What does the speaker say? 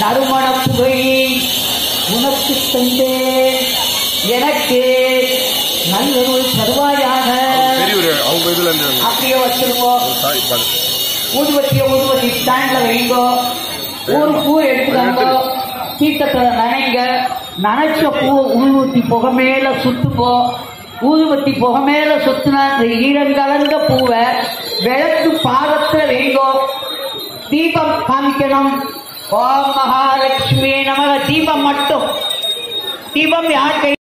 நறுமண புகையை உனக்கு தந்தேன் எனக்கு நல்லொரு தருவாயாக பெரியவர் அவங்க இதுல இருந்து வந்து அப்படியே வச்சிருக்கோம் தாய் பாடு ஊதுவத்திய ஊதுவத்தி ஸ்டாண்ட்ல வைங்கோ ஒரு பூ எடுத்துக்கோங்க தீர்த்தத்துல நனைங்க நனைச்ச பூ ஊதுவத்தி புகை மேல சுத்துப்போ ஊதுவத்தி புகை மேல சுத்துனா அந்த ஈரங்கலந்த பூவை விளக்கு பாதத்துல வைங்கோ தீபம் காமிக்கணும் ஓம் மகாலட்சுமி நமக தீபம் மட்டும் தீபம் யார் கை